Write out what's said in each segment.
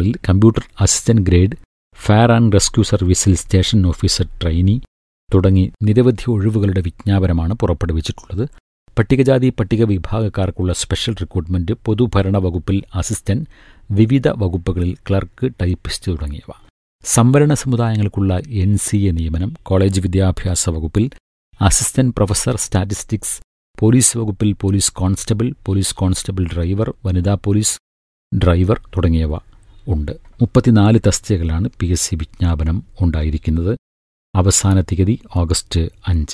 വകുപ്പുകളിൽ computer assistant grade fire and rescue സർവീസിൽ station officer trainee തുടങ്ങി നിരവധി ഒഴിവുകളുടെ വിജ്ഞാപനമാണ് പുറപ്പെടുവിച്ചിട്ടുള്ളത് പട്ടികജാതി പട്ടിക വിഭാഗക്കാർക്കുള്ള സ്പെഷ്യൽ റിക്രൂട്ട്മെന്റ് പൊതുഭരണ വകുപ്പിൽ അസിസ്റ്റന്റ് വിവിധ വകുപ്പുകളിൽ ക്ലർക്ക് ടൈപ്പിസ്റ്റ് തുടങ്ങിയവ സംവരണ സമുദായങ്ങൾക്കുള്ള എൻ സി എ നിയമനം കോളേജ് വിദ്യാഭ്യാസ വകുപ്പിൽ അസിസ്റ്റന്റ് പ്രൊഫസർ സ്റ്റാറ്റിസ്റ്റിക്സ് പോലീസ് വകുപ്പിൽ police constable police constable driver വനിതാ പോലീസ് ഡ്രൈവർ തുടങ്ങിയവ ഉണ്ട് മുപ്പത്തിനാല് തസ്തികകളാണ് പി എസ് സി വിജ്ഞാപനം ഉണ്ടായിരിക്കുന്നത് അവസാന തീയതി ഓഗസ്റ്റ് അഞ്ച്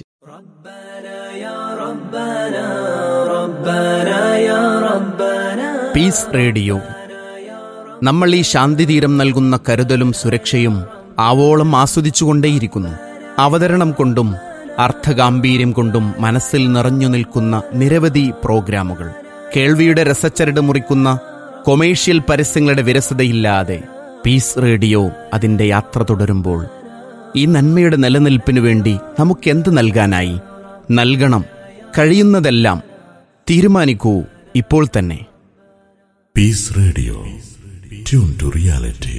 പീസ് റേഡിയോ നമ്മൾ ഈ ശാന്തിതീരം നൽകുന്ന കരുതലും സുരക്ഷയും ആവോളം ആസ്വദിച്ചുകൊണ്ടേയിരിക്കുന്നു അവതരണം കൊണ്ടും അർത്ഥഗാംഭീര്യം കൊണ്ടും മനസ്സിൽ നിറഞ്ഞു നിൽക്കുന്ന നിരവധി പ്രോഗ്രാമുകൾ കേൾവിയുടെ രസച്ചരട് മുറിക്കുന്ന കൊമേഴ്ഷ്യൽ പരസ്യങ്ങളുടെ വിരസതയില്ലാതെ പീസ് റേഡിയോ അതിന്റെ യാത്ര തുടരുമ്പോൾ ഈ നന്മയുടെ നിലനിൽപ്പിനു വേണ്ടി നമുക്കെന്ത് നൽകാനായി നൽകണം കഴിയുന്നതെല്ലാം തീരുമാനിക്കൂ ഇപ്പോൾ തന്നെ Peace Radio. Tune to reality.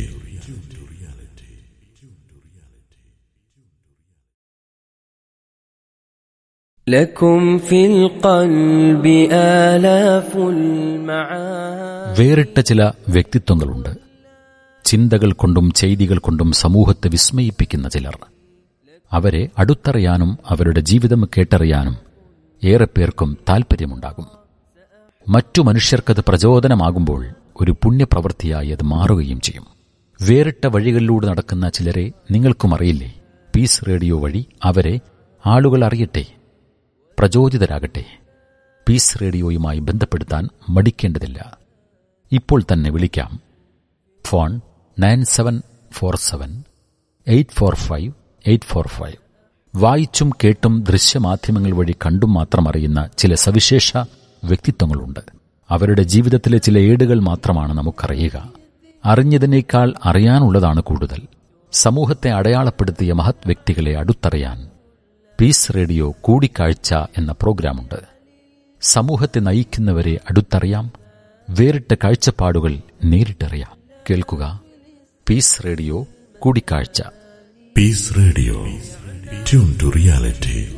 لكم في القلب آلاف المعاني വേറിട്ട ചില വ്യക്തിത്വങ്ങളുണ്ട് ചിന്തകൾ കൊണ്ടും ചെയ്തികൾ കൊണ്ടും സമൂഹത്തെ വിസ്മയിപ്പിക്കുന്ന ചിലർ അവരെ അടുത്തറിയാനും അവരുടെ ജീവിതം കേട്ടറിയാനും ഏറെ പേർക്കും താൽപ്പര്യമുണ്ടാകും മറ്റു മനുഷ്യർക്കത് പ്രചോദനമാകുമ്പോൾ ഒരു പുണ്യപ്രവൃത്തിയായി അത് മാറുകയും ചെയ്യും വേറിട്ട വഴികളിലൂടെ നടക്കുന്ന ചിലരെ നിങ്ങൾക്കും അറിയില്ലേ പീസ് റേഡിയോ വഴി അവരെ ആളുകൾ അറിയട്ടെ പ്രചോദിതരാകട്ടെ പീസ് റേഡിയോയുമായി ബന്ധപ്പെടുത്താൻ മടിക്കേണ്ടതില്ല ഇപ്പോൾ തന്നെ വിളിക്കാം phone nine seven four seven eight four five eight four five വായിച്ചും കേട്ടും ദൃശ്യമാധ്യമങ്ങൾ വഴി കണ്ടും മാത്രം അറിയുന്ന ചില സവിശേഷ വ്യക്തിത്വങ്ങളുണ്ട് അവരുടെ ജീവിതത്തിലെ ചില ഏടുകൾ മാത്രമാണ് നമുക്കറിയുക അറിഞ്ഞതിനേക്കാൾ അറിയാനുള്ളതാണ് കൂടുതൽ സമൂഹത്തെ അടയാളപ്പെടുത്തിയ മഹത് വ്യക്തികളെ അടുത്തറിയാൻ പീസ് റേഡിയോ കൂടിക്കാഴ്ച എന്ന പ്രോഗ്രാമുണ്ട് സമൂഹത്തെ നയിക്കുന്നവരെ അടുത്തറിയാം വേറിട്ട കാഴ്ചപ്പാടുകൾ നേരിട്ടറിയാം കേൾക്കുക പീസ് റേഡിയോ കൂടിക്കാഴ്ച Peace Radio. Tune to reality.